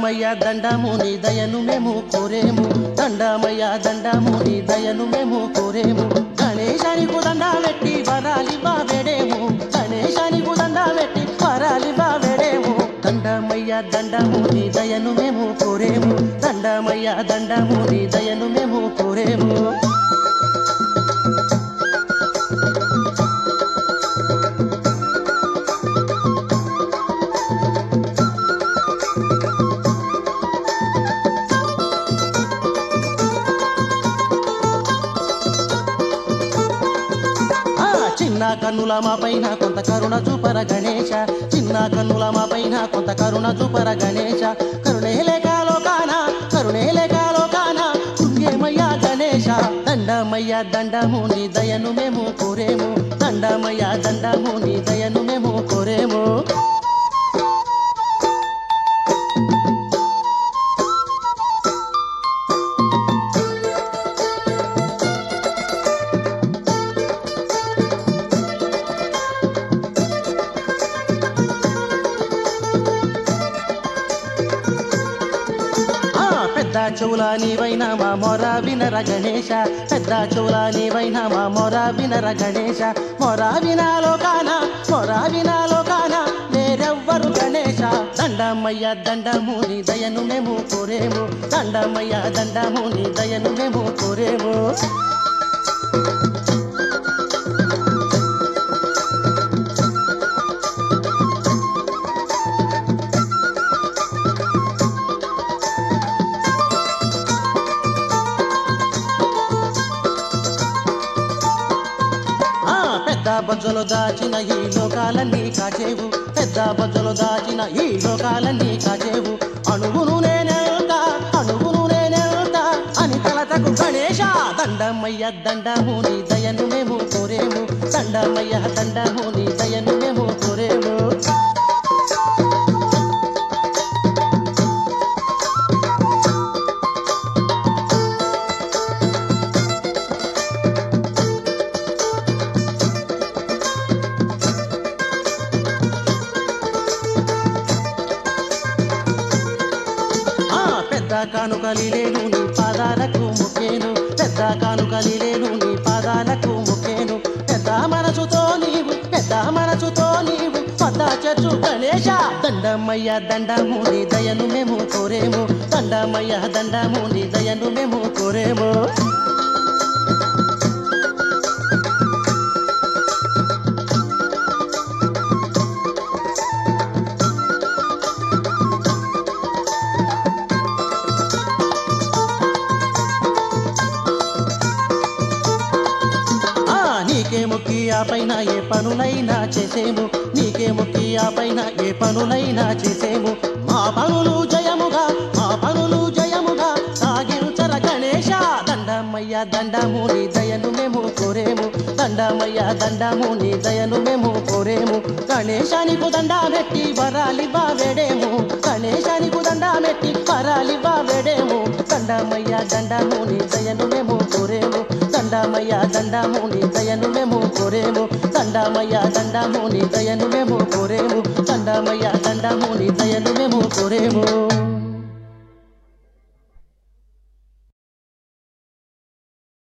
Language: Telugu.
దండమయ్య దండము నీ దయను మేము కోరేము దండమయ్య దండము నీ దయను మేము కోరేము గణేశానికి దండ పెట్టి వరాలి బావెడేము గణేశానికి దండ పెట్టి వరాలి బావెడేము దండమయ్య దండము నీ దయను మేము కోరేము దండమయ్య దండము నీ దయను మేము కోరేము ఆ చిన్న కన్నుల మా పైన కొంత కరుణ చూపర గణేశ చిన్న కన్నుల మా పైన కొంత కరుణ చూపర గణేశ కరుణే లేక లోకాన కరుణే లేక లోకాన కుంగేమయ్యా గణేశ దండమయ్య దండము నీ దయను మేము కోరేము దండమయ్య దండము నీ దయను మేము కోరేము ఆ పెద్ద చెవుల నీవైనా మా మొర వినర గణేశ పెద్ద చెవుల నీవైనా మా మొర వినర గణేశ మొర వినాలో కాన మొర వినాలో కాన వేరెవ్వరు గణేశ దండమయ్య దండము నీ దయను మేము కోరేము దండమయ్య దండము నీ దయను మేము కోరేము ఆ పెద్ద బజ్జలు దాచిన ఈ లోకాలన్నీ కాచేవు పెద్ద బజ్జలు దాచిన ఈ లోకాలన్నీ కాచేవు అణువును నేనెళ్తా అణువును నేనెళ్తా అని తలతకు గణేశ దండమయ్య దండము నీ దయను మేము కోరేము దండమయ్య దండము నీ దయను మేము కోరేము ఆ పెద్ద కానుకలి లేను నీ పాదాలకు ముఖేను పెద్ద కానుకలి లేను నీ పాదాలకు ముఖేను పెద్ద మనసుతో నీవు పెద్ద మనసుతో నీవు పెద్ద చెట్టు గణేశ దండమయ్య దండము నీ దయను మేము కోరేము దండమయ్య దండము నీ దయను మేము కోరేము ఆ నీకే మొక్కి ఆ పైన ఏ పనులైనా చేసేము నీకే మొక్కి ఆ పైన ఏ పనులైనా చేసేము మా పనులు జయముగా మా పనులు జయముగా సాగించర గణేశ దండమయ్య దండము నీ దయను మేము కోరేము దండమయ్య దండము నీ దయను మేము కోరేము గణేశానికి దండ పెట్టి వరాలి బావెడేము గణేశానికి దండ పెట్టి వరాలి బావెడేము దండమయ్య దండము నీ దయను మేము కోరేము దండమయ్య దండము నీ దయను మేము కోరేము దండమయ్య దండము నీ దయను మేము కోరేము దండమయ్య దండము నీ దయను మేము కోరేము